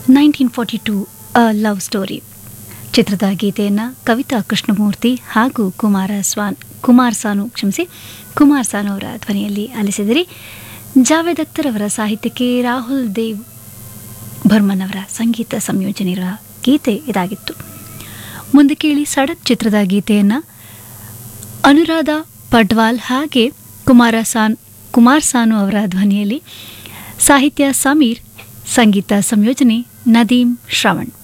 nineteen forty two a love story ಚಿತ್ರದ ಗೀತೆಯನ್ನು ಕವಿತಾ ಕೃಷ್ಣಮೂರ್ತಿ ಹಾಗೂ ಕುಮಾರ ಸ್ವಾನ್ ಕುಮಾರ್ ಸಾನು ಕ್ಷಮಿಸಿ ಕುಮಾರ್ ಸಾನು ಅವರ ಧ್ವನಿಯಲ್ಲಿ ಆಲಿಸಿದಿರಿ ಜಾವೇದ್ ಅಖ್ತರ್ ಅವರ ಸಾಹಿತ್ಯಕ್ಕೆ ರಾಹುಲ್ ದೇವ್ ಬರ್ಮನ್ ಅವರ ಸಂಗೀತ ಸಂಯೋಜನೆ ಇರುವ ಗೀತೆ ಇದಾಗಿತ್ತು ಮುಂದೆ ಕೇಳಿ ಸಡಕ್ ಚಿತ್ರದ ಗೀತೆಯನ್ನು ಅನುರಾಧ ಪಡ್ವಾಲ್ ಹಾಗೆ ಕುಮಾರ ಸಾನ್ ಕುಮಾರ್ ಸಾನು ಅವರ ಧ್ವನಿಯಲ್ಲಿ ಸಾಹಿತ್ಯ ಸಮೀರ್ ಸಂಗೀತ ಸಂಯೋಜನೆ ನದೀಂ ಶ್ರವಣ್